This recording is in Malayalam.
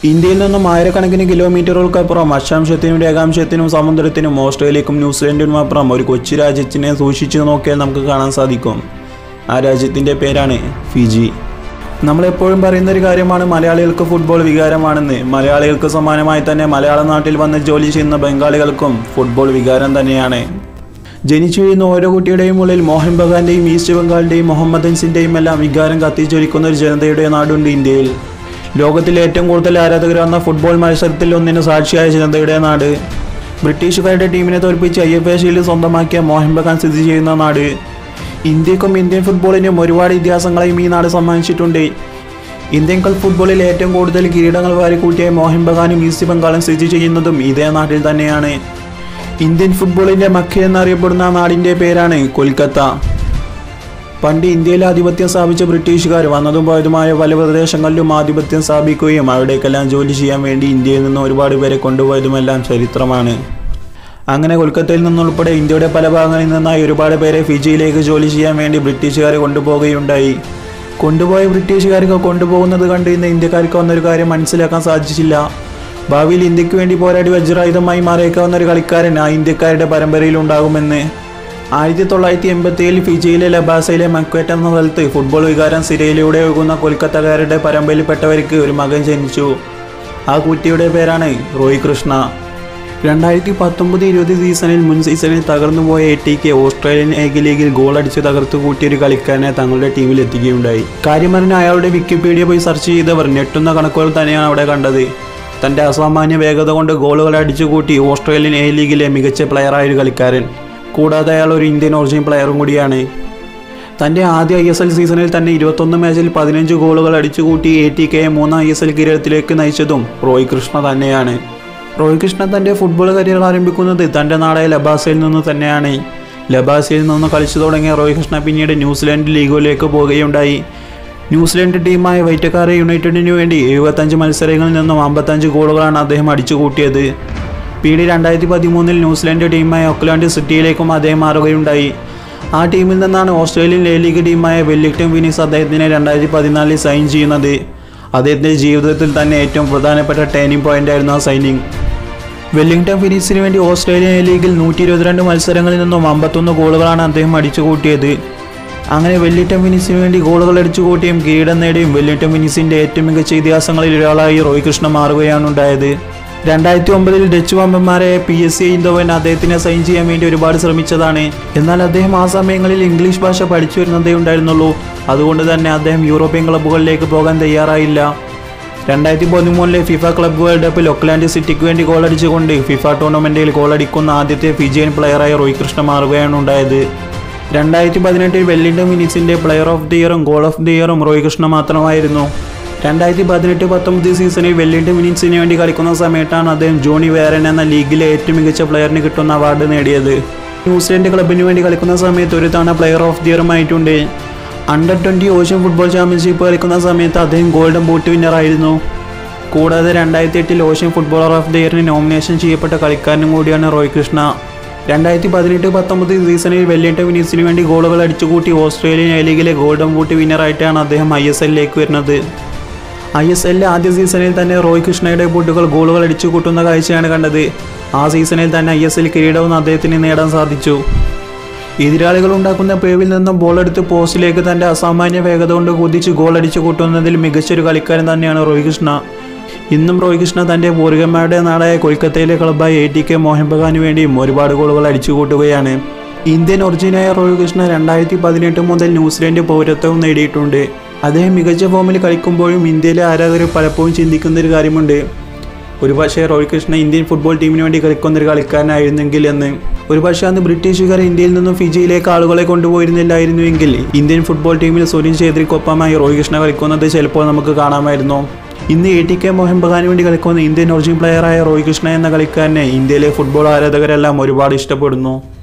ഇന്ത്യയിൽ നിന്നും ആയിരക്കണക്കിന് കിലോമീറ്ററുകൾക്കപ്പുറം അക്ഷാംശത്തിനും രേഖാംശത്തിനും സമുദ്രത്തിനും ഓസ്ട്രേലിയക്കും ന്യൂസിലൻഡിനും അപ്പുറം ഒരു കൊച്ചു രാജ്യത്തിനെ സൂക്ഷിച്ചു നോക്കിയാൽ നമുക്ക് കാണാൻ സാധിക്കും ആ രാജ്യത്തിൻ്റെ പേരാണ് ഫിജി നമ്മളെപ്പോഴും പറയുന്ന ഒരു കാര്യമാണ് മലയാളികൾക്ക് ഫുട്ബോൾ വികാരമാണെന്ന് മലയാളികൾക്ക് സമാനമായി തന്നെ മലയാള നാട്ടിൽ വന്ന് ജോലി ചെയ്യുന്ന ബംഗാളികൾക്കും ഫുട്ബോൾ വികാരം തന്നെയാണ് ജനിച്ചു വീഴുന്ന ഓരോ കുട്ടിയുടെയും ഉള്ളിൽ മോഹൻ ബഗാന്റെയും ഈസ്റ്റ് ബംഗാളിന്റെയും മുഹമ്മദൻസിന്റെയും എല്ലാം വികാരം കത്തിച്ചൊലിക്കുന്ന ഒരു ജനതയുടെ നാടുണ്ട് ഇന്ത്യയിൽ ലോകത്തിലെ ഏറ്റവും കൂടുതൽ ആരാധകർ വന്ന ഫുട്ബോൾ മത്സരത്തിൽ ഒന്നിന് സാക്ഷിയായ ജനതയുടെ നാട് ബ്രിട്ടീഷുകാരുടെ ടീമിനെ തോൽപ്പിച്ച് ഐ എഫ് എ ഷീൽഡ് സ്വന്തമാക്കിയ മോഹൻ ബഗാൻ സ്ഥിതി ചെയ്യുന്ന നാട് ഇന്ത്യക്കും ഇന്ത്യൻ ഫുട്ബോളിനും ഒരുപാട് ഇതിഹാസങ്ങളെയും ഈ നാട് സമ്മാനിച്ചിട്ടുണ്ട് ഇന്ത്യൻ കളി ഫുട്ബോളിൽ ഏറ്റവും കൂടുതൽ കിരീടങ്ങൾ വാരിക്കൂട്ടിയ മോഹൻ ബഗാനും ഈസ്റ്റ് ബംഗാളും സ്ഥിതി ചെയ്യുന്നതും ഇതേ നാട്ടിൽ തന്നെയാണ് ഇന്ത്യൻ ഫുട്ബോളിന്റെ മക്ക എന്നറിയപ്പെടുന്ന ആ നാടിന്റെ പേരാണ് കൊൽക്കത്ത പണ്ട് ഇന്ത്യയിൽ ആധിപത്യം സ്ഥാപിച്ച ബ്രിട്ടീഷുകാർ വന്നതും പോയതുമായ പല പ്രദേശങ്ങളിലും ആധിപത്യം സ്ഥാപിക്കുകയും അവിടേക്കെല്ലാം ജോലി ചെയ്യാൻ വേണ്ടി ഇന്ത്യയിൽ നിന്ന് ഒരുപാട് പേരെ കൊണ്ടുപോയതുമെല്ലാം ചരിത്രമാണ് അങ്ങനെ കൊൽക്കത്തയിൽ നിന്നുൾപ്പെടെ ഇന്ത്യയുടെ പല ഭാഗങ്ങളിൽ നിന്നായി ഒരുപാട് പേരെ ഫിജിയിലേക്ക് ജോലി ചെയ്യാൻ വേണ്ടി ബ്രിട്ടീഷുകാർ കൊണ്ടുപോവുകയുണ്ടായി കൊണ്ടുപോയ ബ്രിട്ടീഷുകാർക്ക് കൊണ്ടുപോകുന്നത് കണ്ട് ഇന്ന് ഇന്ത്യക്കാർക്ക് വന്നൊരു കാര്യം മനസ്സിലാക്കാൻ സാധിച്ചില്ല ഭാവിയിൽ ഇന്ത്യക്ക് വേണ്ടി പോരാടി വജ്രായുധമായി മാറിയേക്കാവുന്ന ഒരു കളിക്കാരൻ ആ ഇന്ത്യക്കാരുടെ പരമ്പരയിൽ ഉണ്ടാകുമെന്ന് ആയിരത്തി തൊള്ളായിരത്തി എൺപത്തി ഏഴിൽ ഫിജിയിലെ ലബാസയിലെ മക്വേറ്റ് എന്ന സ്ഥലത്ത് ഫുട്ബോൾ വികാരം സിരയിലൂടെ ഒഴുകുന്ന കൊൽക്കത്തക്കാരുടെ പരമ്പരയിൽപ്പെട്ടവർക്ക് ഒരു മകൻ ജനിച്ചു ആ കുട്ടിയുടെ പേരാണ് റോയ് കൃഷ്ണ രണ്ടായിരത്തി പത്തൊമ്പത് ഇരുപത് സീസണിൽ മുൻ സീസണിൽ തകർന്നുപോയ എ ടി കെ ഓസ്ട്രേലിയൻ ഏക ലീഗിൽ ഗോൾ അടിച്ച് തകർത്തു കൂട്ടിയ ഒരു കളിക്കാരനെ തങ്ങളുടെ ടീമിൽ എത്തിക്കുകയുണ്ടായി കാര്യമറിന് അയാളുടെ വിക്കിപീഡിയ പോയി സെർച്ച് ചെയ്തവർ ഞെട്ടുന്ന കണക്കുകൾ തന്നെയാണ് അവിടെ കണ്ടത് തന്റെ അസാമാന്യ വേഗത കൊണ്ട് ഗോളുകൾ അടിച്ചു കൂട്ടി ഓസ്ട്രേലിയൻ എ ലീഗിലെ മികച്ച പ്ലെയറായ ഒരു കളിക്കാരൻ കൂടാതെ അയാൾ ഒരു ഇന്ത്യൻ ഒറിജിൻ പ്ലെയറും കൂടിയാണ് തൻ്റെ ആദ്യ ഐ എസ് എൽ സീസണിൽ തന്നെ ഇരുപത്തൊന്ന് മാച്ചിൽ പതിനഞ്ച് ഗോളുകൾ അടിച്ചുകൂട്ടി എ ടി കെയെ മൂന്നാം ഐ എസ് എൽ കിരീടത്തിലേക്ക് നയിച്ചതും റോയ് കൃഷ്ണ തന്നെയാണ് റോയ് കൃഷ്ണ തൻ്റെ ഫുട്ബോൾ കരിയർ ആരംഭിക്കുന്നത് തൻ്റെ നാടായ ലബാസയിൽ നിന്ന് തന്നെയാണ് ലബാസയിൽ നിന്ന് കളിച്ചു തുടങ്ങിയ റോയ് കൃഷ്ണ പിന്നീട് ന്യൂസിലാൻഡ് ലീഗിലേക്ക് പോവുകയുണ്ടായി ന്യൂസിലൻഡ് ടീമായ വൈറ്റക്കാര യുണൈറ്റഡിനു വേണ്ടി എഴുപത്തഞ്ച് മത്സരങ്ങളിൽ നിന്നും അമ്പത്തഞ്ച് ഗോളുകളാണ് അദ്ദേഹം അടിച്ചു കൂട്ടിയത് പിന്നീട് രണ്ടായിരത്തി പതിമൂന്നിൽ ന്യൂസിലൻഡ് ടീമായ ഒക്ലാൻഡ് സിറ്റിയിലേക്കും അദ്ദേഹം മാറുകയുണ്ടായി ആ ടീമിൽ നിന്നാണ് ഓസ്ട്രേലിയൻ ലേ ലീഗ് ടീമായ വെല്ലിംഗ്ടൺ വിനീസ് അദ്ദേഹത്തിനെ രണ്ടായിരത്തി പതിനാലിൽ സൈൻ ചെയ്യുന്നത് അദ്ദേഹത്തിൻ്റെ ജീവിതത്തിൽ തന്നെ ഏറ്റവും പ്രധാനപ്പെട്ട ടേണിംഗ് പോയിന്റ് ആയിരുന്നു ആ സൈനിങ് വെല്ലിംഗ്ടൺ ഫിനീസിന് വേണ്ടി ഓസ്ട്രേലിയൻ എ ലീഗിൽ നൂറ്റി ഇരുപത്തിരണ്ട് മത്സരങ്ങളിൽ നിന്നും അമ്പത്തൊന്ന് ഗോളുകളാണ് അദ്ദേഹം അടിച്ചു കൂട്ടിയത് അങ്ങനെ വെല്ലിംഗ്ടൺ ഫിനീസിന് വേണ്ടി ഗോളുകൾ അടിച്ചു കൂട്ടിയും കിരീടം നേടിയും വെല്ലിംഗ്ടൺ ഫിനീസിന്റെ ഏറ്റവും മികച്ച ഇതിഹാസങ്ങളിൽ ഒരാളായി റോയ് കൃഷ്ണ മാറുകയാണ് ഉണ്ടായത് രണ്ടായിരത്തി ഒമ്പതിൽ ഡച്ച് വമ്പന്മാരായ പി എസ് സി ഇന്തോവൻ അദ്ദേഹത്തിനെ സൈൻ ചെയ്യാൻ വേണ്ടി ഒരുപാട് ശ്രമിച്ചതാണ് എന്നാൽ അദ്ദേഹം ആ സമയങ്ങളിൽ ഇംഗ്ലീഷ് ഭാഷ പഠിച്ചു വരുന്നതേ ഉണ്ടായിരുന്നുള്ളൂ അതുകൊണ്ട് തന്നെ അദ്ദേഹം യൂറോപ്യൻ ക്ലബ്ബുകളിലേക്ക് പോകാൻ തയ്യാറായില്ല രണ്ടായിരത്തി പതിമൂന്നിലെ ഫിഫ ക്ലബ്ബ് വേൾഡ് കപ്പിൽ ഒക്ലാൻഡ് സിറ്റിക്ക് വേണ്ടി ഗോളടിച്ചുകൊണ്ട് ഫിഫ ടൂർണമെന്റിൽ ഗോളടിക്കുന്ന ആദ്യത്തെ ഫിജിയൻ പ്ലെയറായ റോയ് കൃഷ്ണ മാറുകയാണ് ഉണ്ടായത് രണ്ടായിരത്തി പതിനെട്ടിൽ വെല്ലിംഗ്ടൺ മിനിറ്റ്സിന്റെ പ്ലെയർ ഓഫ് ദി ഇയറും ഗോൾ ഓഫ് ദി ഇയറും റോയ് കൃഷ്ണ മാത്രമായിരുന്നു രണ്ടായിരത്തി പതിനെട്ട് പത്തൊമ്പത് സീസണിൽ വെല്ലിംഗ്ടൺ മിനിറ്റ്സിന് വേണ്ടി കളിക്കുന്ന സമയത്താണ് അദ്ദേഹം ജോണി വേരൻ എന്ന ലീഗിലെ ഏറ്റവും മികച്ച പ്ലെയറിന് കിട്ടുന്ന അവാർഡ് നേടിയത് ന്യൂസിലൻഡ് ക്ലബിന് വേണ്ടി കളിക്കുന്ന സമയത്ത് ഒരു തവണ പ്ലെയർ ഓഫ് ദി ഇയറുമായിട്ടുണ്ട് under twenty ocean football championship കളിക്കുന്ന സമയത്ത് അദ്ദേഹം ഗോൾഡൻ ബൂട്ട് വിന്നറായിരുന്നു കൂടാതെ രണ്ടായിരത്തി എട്ടിൽ ഓഷ്യൻ ഫുട്ബോളർ ഓഫ് ദി ഇയറിന് നോമിനേഷൻ ചെയ്യപ്പെട്ട കളിക്കാരനും കൂടിയാണ് റോയ് കൃഷ്ണ രണ്ടായിരത്തി പതിനെട്ട് പത്തൊമ്പത് സീസണിൽ വെല്ലിംഗ്ടൺ വിനീസിന് വേണ്ടി ഗോളുകൾ അടിച്ചുകൂട്ടി ഓസ്ട്രേലിയൻ എ ലീഗിലെ ഗോൾഡൻ ബൂട്ട് വിന്നറായിട്ടാണ് അദ്ദേഹം ഐ എസ് എല്ലിലേക്ക് വരുന്നത് ഐ എസ് എല്ലിലെ ആദ്യ സീസണിൽ തന്നെ റോയ് കൃഷ്ണയുടെ ബൂട്ടുകൾ ഗോളുകൾ അടിച്ചു കൂട്ടുന്ന കാഴ്ചയാണ് കണ്ടത് ആ സീസണിൽ തന്നെ ഐ എസ് എൽ കിരീടവും അദ്ദേഹത്തിന് നേടാൻ സാധിച്ചു എതിരാളികൾ ഉണ്ടാക്കുന്ന പേവിൽ നിന്നും ബോൾ എടുത്ത് പോസ്റ്റിലേക്ക് തന്റെ അസാമാന്യ വേഗത കൊണ്ട് കുതിച്ച് ഗോൾ അടിച്ചു കൂട്ടുന്നതിൽ മികച്ചൊരു കളിക്കാരൻ തന്നെയാണ് റോയ് കൃഷ്ണ ഇന്നും റോയ് കൃഷ്ണ തന്റെ പൂർവികന്മാരുടെ നാടായ കൊൽക്കത്തയിലെ ക്ലബ്ബായ എ ടി കെ മോഹൻ ബഗാന് വേണ്ടിയും ഒരുപാട് ഗോളുകൾ അടിച്ചു കൂട്ടുകയാണ് ഇന്ത്യൻ ഒറിജിനായ റോയ് കൃഷ്ണ രണ്ടായിരത്തി പതിനെട്ട് മുതൽ ന്യൂസിലൻഡ് പൗരത്വവും നേടിയിട്ടുണ്ട് അദ്ദേഹം മികച്ച ഫോമിൽ കളിക്കുമ്പോഴും ഇന്ത്യയിലെ ആരാധകർ പലപ്പോഴും ചിന്തിക്കുന്ന ഒരു കാര്യമുണ്ട് ഒരുപക്ഷെ റോയ് കൃഷ്ണ ഇന്ത്യൻ ഫുട്ബോൾ ടീമിന് വേണ്ടി കളിക്കുന്ന ഒരു കളിക്കാരനായിരുന്നെങ്കിൽ എന്ന് ഒരുപക്ഷെ അന്ന് ബ്രിട്ടീഷുകാർ ഇന്ത്യയിൽ നിന്നും ഫിജിയിലേക്ക് ആളുകളെ കൊണ്ടുപോയിരുന്നില്ലായിരുന്നുവെങ്കിൽ ഇന്ത്യൻ ഫുട്ബോൾ ടീമിൽ സുനിൽ ഛേത്രിക്കൊപ്പമായി റോയ് കൃഷ്ണ കളിക്കുന്നത് ചിലപ്പോൾ നമുക്ക് കാണാമായിരുന്നു ഇന്ന് എ ടി കെ മോഹൻ ബഗാന് വേണ്ടി കളിക്കുന്ന ഇന്ത്യൻ ഒറിജിൻ പ്ലെയറായ റോയ് കൃഷ്ണ എന്ന കളിക്കാരനെ ഇന്ത്യയിലെ ഫുട്ബോൾ ആരാധകരെല്ലാം ഒരുപാട് ഇഷ്ടപ്പെടുന്നു